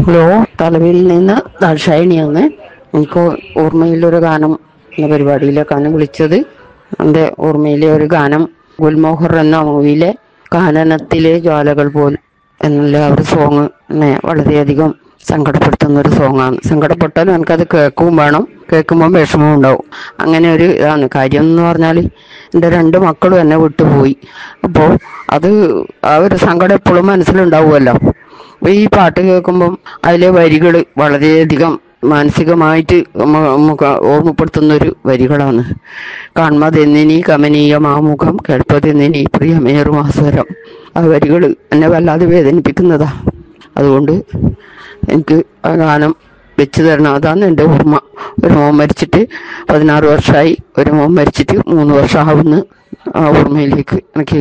hello തലവിൽ നിന്ന് ദാക്ഷായണിയാണ് എനിക്ക് ഓർമ്മയിലൊരു ഗാനം എന്ന പരിപാടിയിലേക്കാണ് വിളിച്ചത് എൻ്റെ ഓർമ്മയിലെ ഒരു ഗാനം ഗുൽമോഹർ എന്ന മൂവിയിലെ കാനനത്തിലെ ജ്വാലകൾ പോൽ എന്നുള്ള ഒരു സോങ് എന്നെ വളരെയധികം സങ്കടപ്പെടുത്തുന്ന ഒരു സോങ്ങാണ് സങ്കടപ്പെട്ടാലും എനിക്കത് കേൾക്കുകയും വേണം കേൾക്കുമ്പോൾ വിഷമവും ഉണ്ടാവും അങ്ങനെ ഒരു ഇതാണ് കാര്യം എന്ന് പറഞ്ഞാൽ എൻ്റെ രണ്ട് മക്കളും എന്നെ വിട്ടുപോയി അപ്പോൾ അത് ആ ഒരു സങ്കടം എപ്പോഴും മനസ്സിലുണ്ടാവുമല്ലോ അപ്പൊ ഈ പാട്ട് കേൾക്കുമ്പം അതിലെ വരികൾ വളരെയധികം മാനസികമായിട്ട് നമ്മ- നമുക്ക് ഓർമ്മപ്പെടുത്തുന്ന ഒരു വരികളാണ് കാൺമതെന്നിനി കമനീയമാമുഖം കേൾപ്പതെന്നിനി പ്രിയമേറുമാസ്വരം ആ വരികൾ എന്നെ വല്ലാതെ വേദനിപ്പിക്കുന്നതാ അതുകൊണ്ട് എനിക്ക് ആ ഗാനം വെച്ച് തരണം അതാണ് എൻ്റെ ഓർമ്മ ഒരു മോൻ മരിച്ചിട്ട് പതിനാറ് വർഷമായി ഒരു മോൻ മരിച്ചിട്ട് മൂന്ന് വർഷമാവുന്നു ആ ഓർമ്മയിലേക്ക് എനിക്ക്